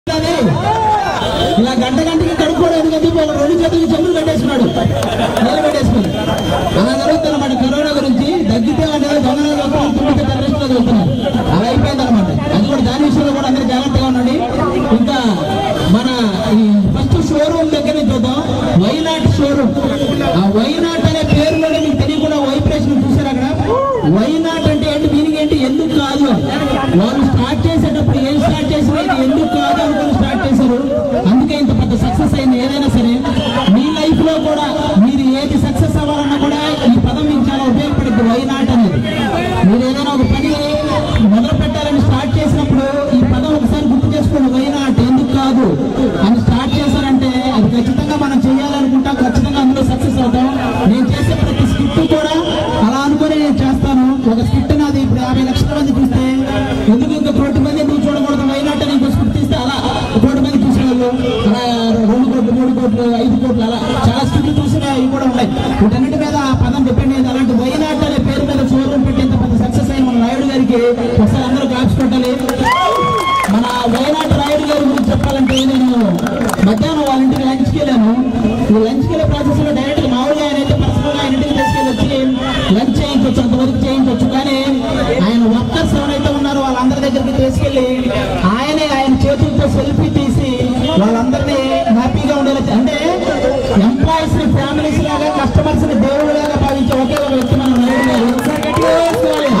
అది ఇలా గంట గంటకి కడుక్కోవడానికి ఎందుకు ఒక రెండు చేతులకి చెప్పులు పెట్టేసుకున్నాడు నీళ్ళు పెట్టేసుకుని అలా జరుగుతుందన్నమాట కరోనా గురించి తగ్గితే అంటే దొంగలు తుమ్మితే టెర్రరిస్టులు చదువుతున్నారు అలా అయిపోయింది అనమాట అది కూడా దాని విషయంలో కూడా అందరూ జాగ్రత్తగా ఉండండి ఇంకా మన ఈ ఫస్ట్ షోరూమ్ దగ్గర నుంచి చూద్దాం వైనాట్ షోరూమ్ ఆ వైనాట్ అనే పేరులోనే మీకు తెలియకుండా వైబ్రేషన్ చూసారు అక్కడ వైనాట్ అంటే ఏంటి మీనింగ్ ఏంటి ఎందుకు కాదు అని. వాళ్ళు స్టార్ట్ చేసేటప్పుడు ఏం స్టార్ట్ చేసినా ఇది ఎందుకు కాదు అనుకుని స్టార్ట్ చేశారు అందుకే ఇంత పెద్ద సక్సెస్ అయింది ఏదైనా సరే మీ లైఫ్ లో కూడా మీరు ఏది సక్సెస్ అవ్వాలన్నా కూడా ఈ పదం మీకు చాలా ఉపయోగపడుతుంది వైనాట్ అనేది మీరు ఏదైనా ఒక పని మొదలు పెట్టాలని స్టార్ట్ చేసినప్పుడు ఈ పదం ఒకసారి గుర్తు చేసుకోండి వైనాట్ ఎందుకు కాదు అని స్టార్ట్ చేశారంటే అది ఖచ్చితంగా మనం చేయాలనుకుంటాం ఖచ్చితంగా అందులో సక్సెస్ అవుతాం నేను చేసే ప్రతి స్కిట్ కూడా అలా అనుకుని నేను చేస్తాను ఒక స్కిట్ నాది ఇప్పుడు యాభై లక్షల మంది చూస్తే ఎందుకు ఇంకా కోటి మంది నువ్వు చూడకూడదు వైనాట్ అని ఇంకో స్కిట్ తీస్తే అలా కోటి మంది చూసేవాళ్ళు అలా రెండు కోట్లు మూడు కోట్లు ఐదు కోట్లు అలా చాలా స్కిట్లు చూసిన ఇవి కూడా ఉన్నాయి వీటన్నిటి మీద ఆ పదం డిపెండ్ అయింది అలాంటి వైనాట్ అనే పేరు మీద షోరూమ్ పెట్టేంత పెద్ద సక్సెస్ అయిన మన నాయుడు గారికి ఒకసారి అందరూ క్లాప్స్ కొట్టాలి మన వైనాట్ రాయుడు గారి గురించి చెప్పాలంటే నేను మధ్యాహ్నం వాళ్ళ ఇంటికి లంచ్కి వెళ్ళాను ఈ లంచ్కి వెళ్ళే ప్రాసెస్ లో డైరెక్ట్ గా మామూలుగా ఆయన అయితే పర్సనల్ గా ఆయన ఇంటికి తీసుకెళ్ళి వచ్చి లంచ్ చేయించవచ్చు అంతవరకు చేయించవచ్చు కానీ ఆయన వర్కర్స్ ఎవరైతే ఉన్నారో వాళ్ళందరి దగ్గరికి తీసుకెళ్ళి ఆయనే ఆయన చేతులతో సెల్ఫీ తీసి వాళ్ళందరినీ హ్యాపీగా ఉండేలా చే- అంటే ఎంప్లాయీస్ ని ఫ్యామిలీస్ లాగా కస్టమర్స్ ని దేవుళ్ళలాగా భావించే ఒకే ఒక వ్యక్తి మన నాయుడు గారు ఒకసారి గట్టిగా వేసుకోవాలి.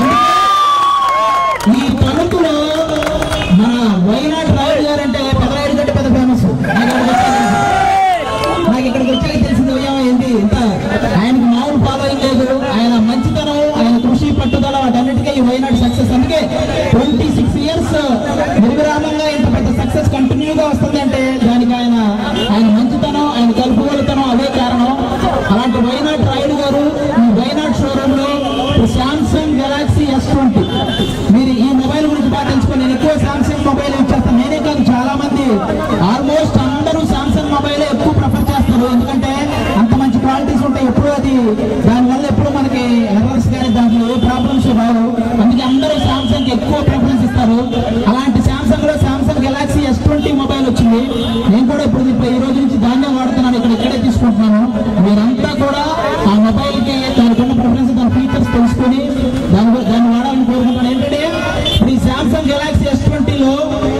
ఈ తణుకులో మన వైనాడు రాయుడు గారు అంటే పెదరాయుడు కంటే పెద్ద ఫేమస్ నాకు ఇక్కడికి వచ్చాక తెలిసింది ఏమైంది ఇంత ఆయనకు మామూలు ఫాలోయింగ్ లేదు ఆయన మంచితనం ఆయన కృషి పట్టుదల వాటన్నిటికీ ఈ వైనాడు సక్సెస్ అందుకే ట్వంటీ సిక్స్ ఇయర్స్ నిర్విరామంగా ఇంత పెద్ద సక్సెస్ కంటిన్యూగా వస్తుంది అంటే దానికి ఆయన ఆయన మంచితనం ఆయన కలుపుగోలుతనం అదే కారణం అలాంటి వైనాడు రాయుడు గారు ఈ వైనాడు షోరూమ్ లో శాంసంగ్ గెలాక్సీ ఎస్ ట్వంటీ మీరు ఈ మొబైల్ గురించి పాటించుకొని నేను ఎక్కువ శాంసంగ్ మొబైల్ యూజ్ చేస్తాను నేనే కాదు చాలా మంది ఆల్మోస్ట్ అందరూ శాంసంగ్ మొబైల్ ఎక్కువ ప్రిఫర్ చేస్తారు ఎందుకంటే అంత మంచి క్వాలిటీస్ ఉంటాయి ఎప్పుడు అది దానివల్ల ఎప్పుడు మనకి ఎర్రర్స్ కానీ దాంట్లో ఏ ప్రాబ్లమ్స్ రావు అందుకే అందరూ శాంసంగ్ ఎక్కువ ప్రిఫరెన్స్ ఇస్తారు అలాంటి శాంసంగ్ లో Samsung Galaxy S twenty mobile వచ్చింది నేను కూడా ఇప్పుడు ఇప్పుడు ఈ రోజు నుంచి దాన్నే వాడుతున్నాను ఇక్కడ ఇక్కడే తీసుకుంటున్నాను మీరంతా కూడా ఆ మొబైల్ కి దానికి ఉన్న ప్రిఫరెన్స్ దాని ఫీచర్స్ తెలుసుకొని దాని దాన్ని వాడాలని కోరుకుంటున్నాను ఏంటంటే ఈ శాంసంగ్ గెలాక్సీ ఎస్ ట్వంటీలో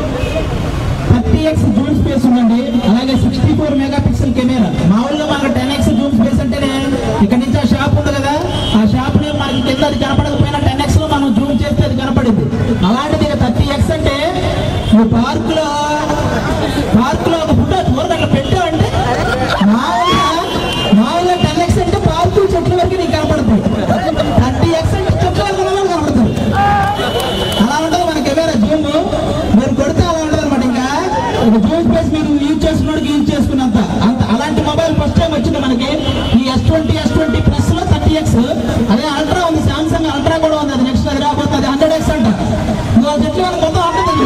థర్టీ ఎక్స్ జూమ్ స్పేస్ ఉందండి అలాగే sixty four megapixel camera మామూలుగా మనకు టెన్ ఎక్స్ జూమ్ స్పేస్ అంటేనే ఇక్కడ నుంచి ఆ షాప్ ఉంది కదా ఆ షాప్ ని మనకి కింద అది కనపడకపోయినా టెన్ ఎక్స్ లో మనం జూమ్ చేస్తే అది కనపడింది అలాంటిది థర్టీ ఎక్స్ అంటే నువ్వు పార్క్ లో పార్క్ లో ఒక ఫుడ్ ఊరికి అట్లా పెట్టావంటే మామూలుగా మామూలుగా టెన్ ఎక్స్ అంటే పార్కు చెట్ల వరకు నీకు కనపడుతుంది థర్టీ ఎక్స్ అంటే చెట్ల వరకు ఉన్న వాళ్ళు కనపడుతుంది అలా ఉంటుంది మన కెమెరా జూమ్ మీరు కొడితే అలా ఉంటుంది అనమాట ఇంకా ఒక జూమ్ స్పేస్ మీరు యూజ్ చేసుకున్నాడు యూజ్ చేసుకున్నంత అంత అలాంటి మొబైల్ ఫస్ట్ టైం వచ్చింది మనకి ఈ S twenty S twenty plus లో థర్టీ ఎక్స్ అదే అల్ట్రా ఉంది సామ్సంగ్ అల్ట్రా కూడా ఉంది అది నెక్స్ట్ అది రాబోతుంది అది హండ్రెడ్ ఎక్స్ అంట నువ్వు చెట్లు వరకు మొత్తం ఉంటుంది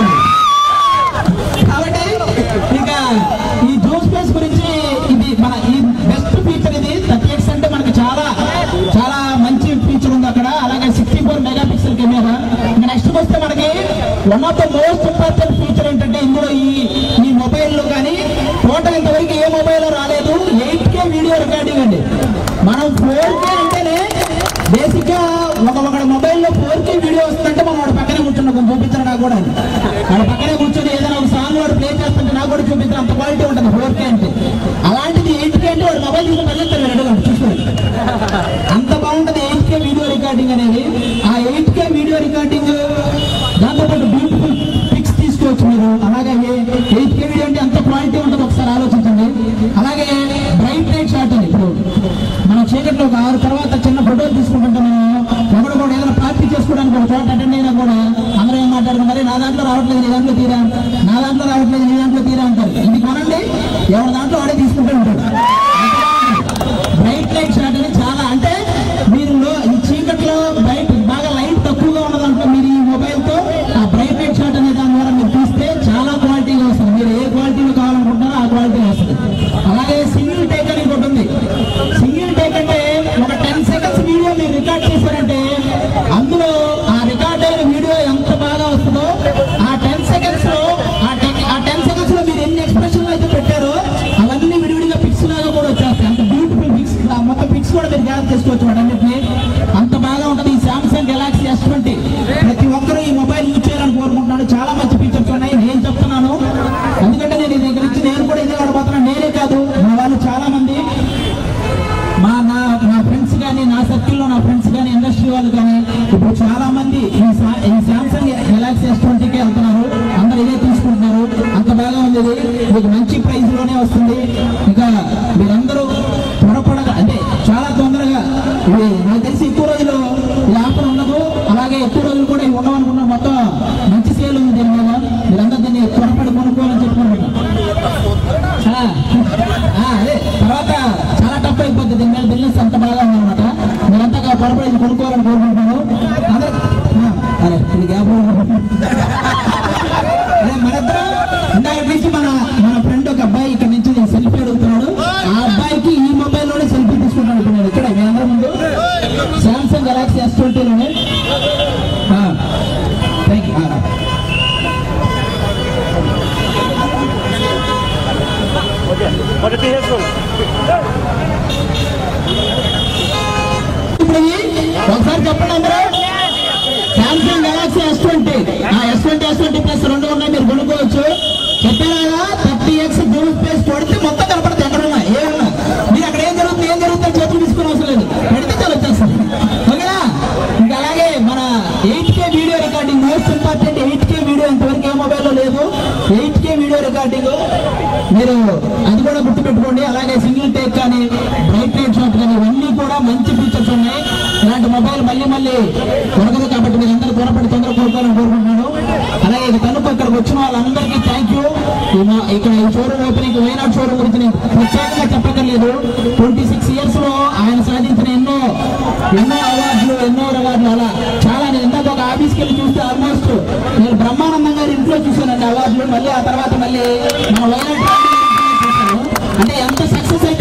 కాబట్టి ఇక ఈ జూమ్ స్పేస్ గురించి ఇది మన ఈ బెస్ట్ ఫీచర్ ఇది థర్టీ ఎక్స్ అంటే మనకి చాలా చాలా మంచి ఫీచర్ ఉంది అక్కడ అలాగే sixty four megapixel camera ఇంకా నెక్స్ట్ వస్తే మనకి one of the most important feature ఏంటంటే ఇందులో ఈ ఈ మొబైల్లో కానీ టోటల్ ఇంతవరకు ఏ మొబైల్ రాలేదు ఎయిట్ కే వీడియో రికార్డింగ్ అండి మనం ఫోర్ కే అంటేనే బేసిక్ గా ఒక ఒక మొబైల్లో ఫోర్ కే వీడియో వస్తుందంటే మనం వాడు పక్కనే కూర్చున్నా కొంచెం చూపించడం నాకు కూడా వాడు పక్కనే కూర్చొని ఏదైనా ఒక సాంగ్ వాడు ప్లే చేస్తుంటే నాకు కూడా చూపించడం అంత క్వాలిటీ ఉంటుంది ఫోర్ కే అంటే అలాంటిది ఎయిట్ కే అంటే వాడు మొబైల్ తీసుకుని వెళ్ళిస్తారు రెండు చూసుకోండి అంత బాగుంటది ఎయిట్ కే వీడియో రికార్డింగ్ అనేది ఆ ఎయిట్ కే వీడియో రికార్డింగ్ దాంతోపాటు బ్యూటిఫుల్ పిక్స్ తీసుకోవచ్చు మీరు అలాగే ఎయిట్ కే వీడియో అంటే ఎంత క్వాలిటీ ఉంటుంది ఒకసారి ఆలోచించండి అలాగే బ్రైట్ లైట్ షాట్ అని ఇప్పుడు మనం చీకట్లో ఒక ఆరు తర్వాత చిన్న ఫోటోలు తీసుకుంటుంటే మనం ఒకడు కూడా ఏదైనా పార్టీ చేసుకోవడానికి ఒక చోట అటెండ్ అయినా కూడా అందరూ ఏం మాట్లాడుకుంటారు "అరే, నా దాంట్లో రావట్లేదు నీ దాంట్లో తీరా నా దాంట్లో రావట్లేదు నీ దాంట్లో తీరా అంటారు ఇది కొనండి ఎవరి దాంట్లో వాడే తీసుకుంటూ ఉంటాడు బ్రైట్ లైట్ షాట్ అని చాలా అంటే మీరు లో- ఈ చీకట్లో బయట బాగా లైట్ తక్కువగా ఉన్న దాంట్లో మీరు ఈ మొబైల్ తో ఆ బ్రైట్ లైట్ షాట్ అనే దాని ద్వారా మీరు తీస్తే చాలా క్వాలిటీగా వస్తుంది మీరు ఏ క్వాలిటీలో కావాలనుకుంటారో ఆ క్వాలిటీ వస్తుంది అలాగే సింగిల్ టేక్ అని ఒకటి ఉంది సింగిల్ టేక్ అంటే ఒక టెన్ సెకండ్స్ వీడియో మీరు రికార్డ్ చేశారంటే అందులో ఆ రికార్డ్ అయిన వీడియో ఎంత బాగా వస్తుందో ఆ టెన్ సెకండ్స్ లో ఆ టెన్ ఆ టెన్ సెకండ్స్ వస్తుంది ఇది మీకు మంచి ప్రైజ్ లోనే వస్తుంది ఇంకా మీరందరూ త్వరపడగా అంటే చాలా తొందరగా ఇది నాకు తెలిసి ఎక్కువ రోజులు ఈ ఆఫర్ ఉండదు అలాగే ఎక్కువ రోజులు కూడా ఇవి ఉండవనుకున్నా మొత్తం మంచి సేల్ ఉంది దీని మీద మీరందరూ దీన్ని త్వరపడి కొనుక్కోవాలని చెప్పుకుంటున్నాను ఆ, ఆ, అదే తర్వాత చాలా టఫ్ అయిపోతుంది దీని మీద బిజినెస్ అంత బాగా ఉందన్నమాట మీరంతా పొరపడి ఇది కొనుక్కోవాలని కోరుకుంటున్నాను అందరూ ఆ, అరే ఇది గ్యాప్ అదే మనిద్దరం ఇందాక నుంచి మన మన ఫ్రెండ్ ఒక అబ్బాయి ఇక్కడ నుంచి సెల్ఫీ అడుగుతున్నాడు ఆ అబ్బాయికి ఈ మొబైల్ లోనే సెల్ఫీ తీసుకుంటాను ఇప్పుడు నేను ఇక్కడ మీ అందరి ముందు సామ్సంగ్ గెలాక్సీ ఎస్ ట్వంటీలోనే థ్యాంక్ యూ ఒకటి వేసుకోండి ఇప్పుడు ఇవి ఒకసారి చెప్పండి అందరూ సామ్సంగ్ గెలాక్సీ ఎస్ ట్వంటీ ఆ S twenty S twenty plus రెండు ఉన్నాయి మీరు కొనుక్కోవచ్చు చెప్పారా థర్టీ ఎక్స్ గూగుల్ స్పేస్ కొడితే మొత్తం కనపడుతుంది ఎక్కడ ఉన్నా ఏ ఉన్నా మీరు అక్కడ ఏం జరుగుతుంది ఏం జరుగుతుంది చేతులు తీసుకుని అవసరం లేదు పెడితే చాలా వచ్చేస్తుంది ఓకేనా ఇంకా అలాగే మన eight K video recording most important eight K video ఇంతవరకు ఏ మొబైల్లో లేదు ఎయిట్ కే వీడియో రికార్డింగ్ మీరు అది కూడా గుర్తుపెట్టుకోండి అలాగే సింగిల్ టేక్ కానీ బ్రైట్ లైట్ షాట్ కానీ ఇవన్నీ కూడా మంచి ఫీచర్స్ ఉన్నాయి ఇలాంటి మొబైల్ మళ్ళీ మళ్ళీ దొరకదు కాబట్టి మీరు అందరూ త్వరపడి తొందర కోరుకోవాలని కోరుకుంటున్నాను అలాగే ఇక తనుపు ఇక్కడికి వచ్చిన వాళ్ళందరికీ థ్యాంక్ యూ ఇక్కడ ఈ షోరూమ్ ఓపెనింగ్ వైనాడ్ షోరూమ్ గురించి నేను ప్రత్యేకంగా చెప్పక్కర్లేదు ట్వంటీ సిక్స్ ఇయర్స్ లో ఆయన సాధించిన ఎన్నో ఎన్నో అవార్డులు ఎన్నో రివార్డులు అలా చాలా నేను ఇందాక ఒక ఆఫీస్కి వెళ్ళి చూస్తే ఆల్మోస్ట్ నేను బ్రహ్మానందం గారి ఇంట్లో చూశానండి అవార్డులు మళ్ళీ ఆ తర్వాత మళ్ళీ మన వైనాడ్ ఫ్యామిలీ ఇంట్లో చూశాను అంటే ఎంత సక్సెస్